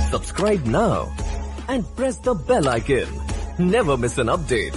Subscribe now and press the bell icon. Never miss an update.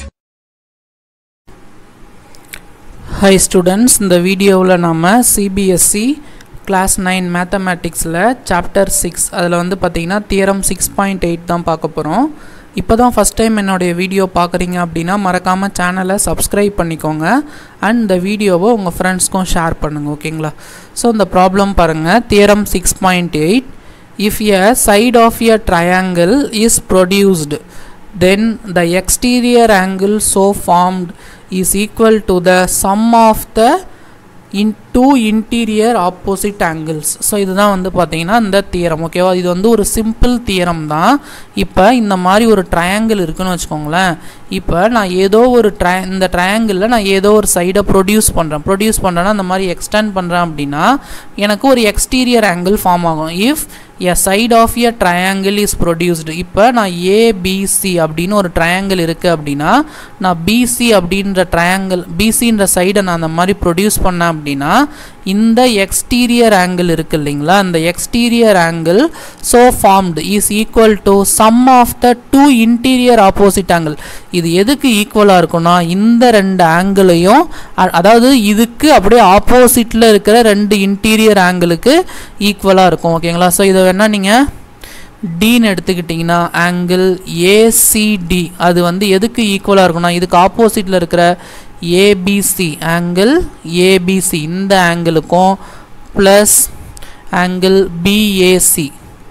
Hi students இந்த வீடியோவில் நம்ம CBSE class nine மேத்தமேட்டிக்ஸில் chapter six அதில் வந்து பார்த்தீங்கன்னா தியரம் சிக்ஸ் பாயிண்ட் எயிட் தான் பார்க்க போகிறோம் இப்போ தான் ஃபஸ்ட் டைம் என்னுடைய வீடியோ பார்க்குறீங்க அப்படின்னா மறக்காமல் சேனலை சப்ஸ்கிரைப் பண்ணிக்கோங்க அண்ட் இந்த வீடியோவை உங்கள் ஃப்ரெண்ட்ஸ்க்கும் ஷேர் பண்ணுங்கள் ஓகேங்களா ஸோ இந்த ப்ராப்ளம் பாருங்கள் theorem six point eight if a side of a triangle is produced then the exterior angle so formed is equal to the sum of the in two interior opposite angles so இதுதான் வந்து பார்த்தீங்கன்னா இந்த theorem ஓகேவா இது வந்து ஒரு simple theorem தான் இப்போ இந்த மாதிரி ஒரு ட்ரையாங்கிள் இருக்குன்னு வச்சுக்கோங்களேன் இப்போ நான் ஏதோ ஒரு ட்ரை இந்த ட்ரையாங்கிளில் நான் ஏதோ ஒரு சைடை ப்ரொடியூஸ் பண்ணுறேன் ப்ரொடியூஸ் பண்ணுறேன்னா அந்த மாதிரி எக்ஸ்டெண்ட் பண்ணுறேன் அப்படின்னா எனக்கு ஒரு எக்ஸ்டீரியர் ஆங்கிள் ஃபார்ம் ஆகும் if a side of a triangle is produced இப்போ நான் ஏபிசி அப்படின்னு ஒரு ட்ரையாங்கிள் இருக்குது அப்படின்னா நான் பிசி அப்படின்ற ட்ரையாங்கிள் பிசின்ற சைடை நான் அந்த மாதிரி ப்ரொடியூஸ் பண்ணேன் அப்படின்னா இந்த எக்ஸ்டீரியர் ஆங்கிள் இருக்குது இல்லைங்களா அந்த exterior angle so formed is equal to sum of the two interior opposite angle இது எதுக்கு ஈக்குவலாக இருக்கும்னா இந்த ரெண்டு ஆங்கிளையும் அதாவது இதுக்கு அப்படியே ஆப்போசிட்டில் இருக்கிற ரெண்டு இன்டீரியர் ஆங்கிளுக்கு ஈக்குவலாக இருக்கும் ஓகேங்களா ஸோ இதை வேணால் நீங்கள் டின்னு எடுத்துக்கிட்டிங்கன்னா ஆங்கிள் ஏசிடி அது வந்து எதுக்கு ஈக்குவலாக இருக்கும்னா இதுக்கு ஆப்போசிட்டில் இருக்கிற ஏபிசி ஆங்கிள் ஏபிசி இந்த ஆங்கிளுக்கும் ப்ளஸ் ஆங்கிள் பிஏசி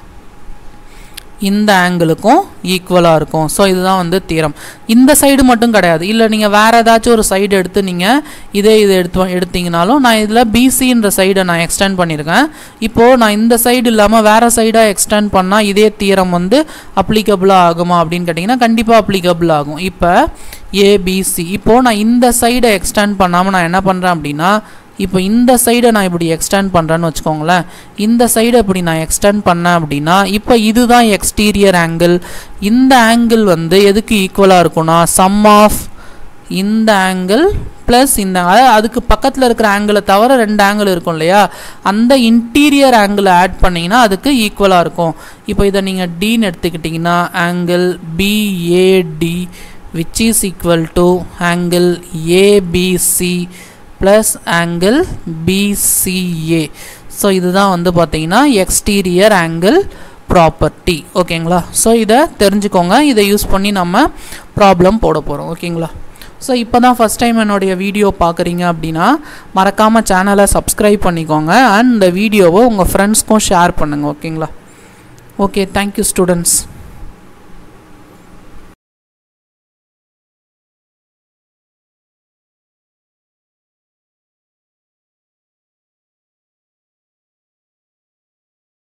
இந்த ஆங்கிளுக்கும் ஈக்குவலாக இருக்கும் ஸோ இதுதான் வந்து தீரம் இந்த சைடு மட்டும் கிடையாது இல்லை நீங்கள் வேறு ஏதாச்சும் ஒரு சைடு எடுத்து நீங்கள் இதே இது எடுத்து எடுத்தீங்கனாலும் நான் இதில் பிசின்ற சைடை நான் எக்ஸ்டெண்ட் பண்ணியிருக்கேன் இப்போது நான் இந்த சைடு இல்லாமல் வேறு சைடாக எக்ஸ்டெண்ட் பண்ணால் இதே தீரம் வந்து அப்ளிகபிளாக ஆகுமா அப்படின்னு கேட்டிங்கன்னா கண்டிப்பாக அப்ளிகபிள் ஆகும் இப்போ ஏபிசி இப்போது நான் இந்த சைடை எக்ஸ்டெண்ட் பண்ணாமல் நான் என்ன பண்ணுறேன் அப்படின்னா இப்போ இந்த சைடை நான் இப்படி எக்ஸ்டெண்ட் பண்ணுறேன்னு வச்சுக்கோங்களேன் இந்த சைடை இப்படி நான் எக்ஸ்டெண்ட் பண்ணேன் அப்படின்னா இப்போ இதுதான் எக்ஸ்டீரியர் ஆங்கிள் இந்த ஆங்கிள் வந்து எதுக்கு ஈக்குவலாக இருக்கும்னா சம் ஆஃப் இந்த ஆங்கிள் ப்ளஸ் இந்த அதாவது அதுக்கு பக்கத்தில் இருக்கிற ஆங்கிளை தவிர ரெண்டு ஆங்கிள் இருக்கும் இல்லையா அந்த இன்டீரியர் ஆங்கிளை ஆட் பண்ணிங்கன்னா அதுக்கு ஈக்குவலாக இருக்கும் இப்போ இதை நீங்கள் டின்னு எடுத்துக்கிட்டிங்கன்னா angle BAD which is equal to angle ABC plus angle BCA so இதுதான் வந்து பார்த்தீங்கன்னா எக்ஸ்டீரியர் ஆங்கிள் ப்ராப்பர்ட்டி ஓகேங்களா ஸோ இதை தெரிஞ்சுக்கோங்க இதை யூஸ் பண்ணி நம்ம ப்ராப்ளம் போட போகிறோம் ஓகேங்களா ஸோ இப்போ தான் ஃபஸ்ட் டைம் என்னுடைய வீடியோ பார்க்குறீங்க அப்படின்னா மறக்காமல் சேனலை சப்ஸ்கிரைப் பண்ணிக்கோங்க அண்ட் இந்த வீடியோவை உங்கள் ஃப்ரெண்ட்ஸ்க்கும் ஷேர் பண்ணுங்கள் ஓகேங்களா ஓகே தேங்க்யூ ஸ்டூடெண்ட்ஸ்